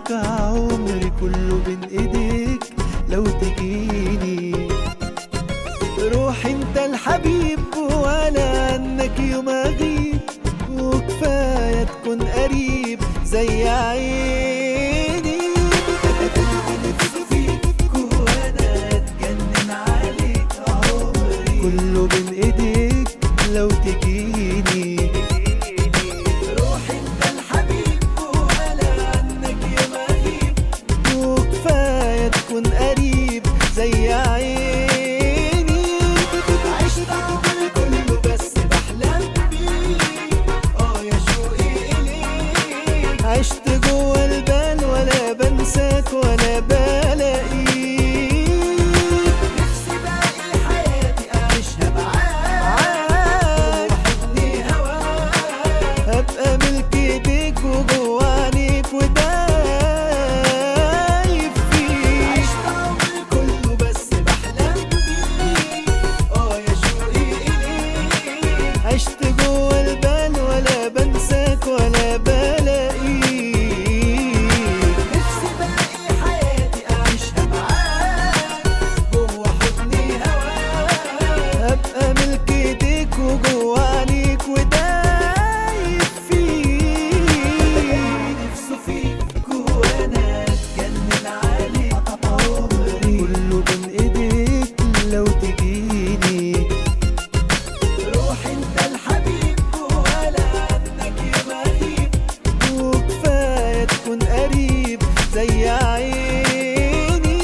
معاك عمري كله بين ايديك لو تجيني روح انت الحبيب ولا عنك يوم اغيب وكفايه تكون قريب زي عيني قلبي نفسه فيك وانا اتجنن عليك عمري كله بين ايديك لو تجيني روح انت الحبيب ولا عنك يوم اغيب وكفايه تكون قريب زي عيني عشت عمري كله بس بحلم بيك اه يا شوقي اليك عشت جوه البال ولا بنساك ولا بلاقيك نفسي باقي حياتي اعيشها معاك وحضني هواك ابقى ملك ايديك وجوه عينيك ودايب فيك عشت عمري كله بس بحلم بيك اه يا شوقي اليك عشت جوه البال ولا بنساك ولا بلاقيك نفسي باقي حياتي اعيشها معاك جوه حضني هواك ابقى ملك ايديك وجوه عينيك ودايب فيك نفسه فيك وانا اتجنن عليك عمري كله بين ايديك لو تجيني روح انت الحبيب ولا عنك يوم اغيب وكفايه تكون قريب زي عيني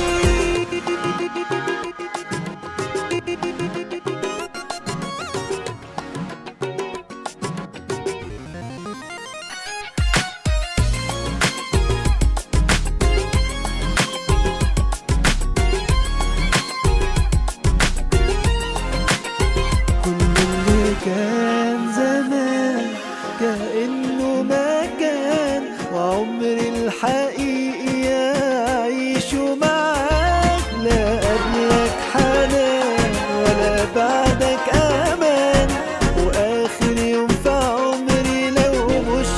كل اللي كان زمان كأنه ما كان وعمري الحقيقي أعيشه معاك لا قبلك حنان ولا بعدك أمان وآخر يوم في عمري لو مش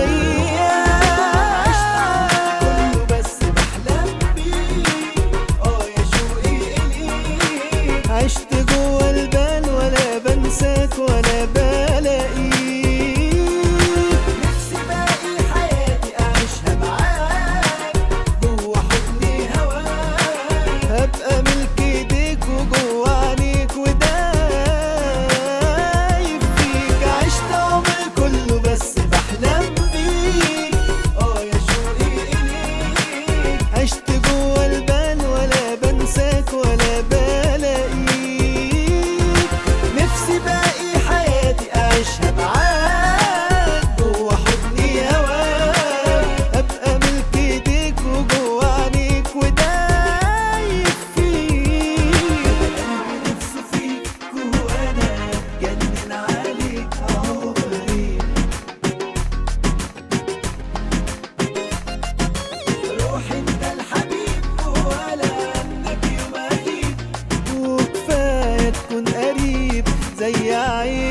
وياك كله بس بحلم بيك اه يا شوقي إليك عشت جوه البال ولا بنساك ولا بلاقيك نفسي باقي حياتي اعيشها معاك جوه حضني هواك هبقى ملك ايديك وجوه عينيك ودايب فيك عشت عمري كله بس بحلم بيك اه يا شوقي اليك عشت جوه البال ولا بنساك ولا بلاقيك نفسي باقي حياتي اعيشها معاك جوه حضني هواك ابقى ملك ايديك وجوه عينيك ودايب فيك قلبي نفسه فيك وانا اتجنن عليك عمري روح انت الحبيب ولا عنك يوم اغيب وكفايه تكون قريب زي عين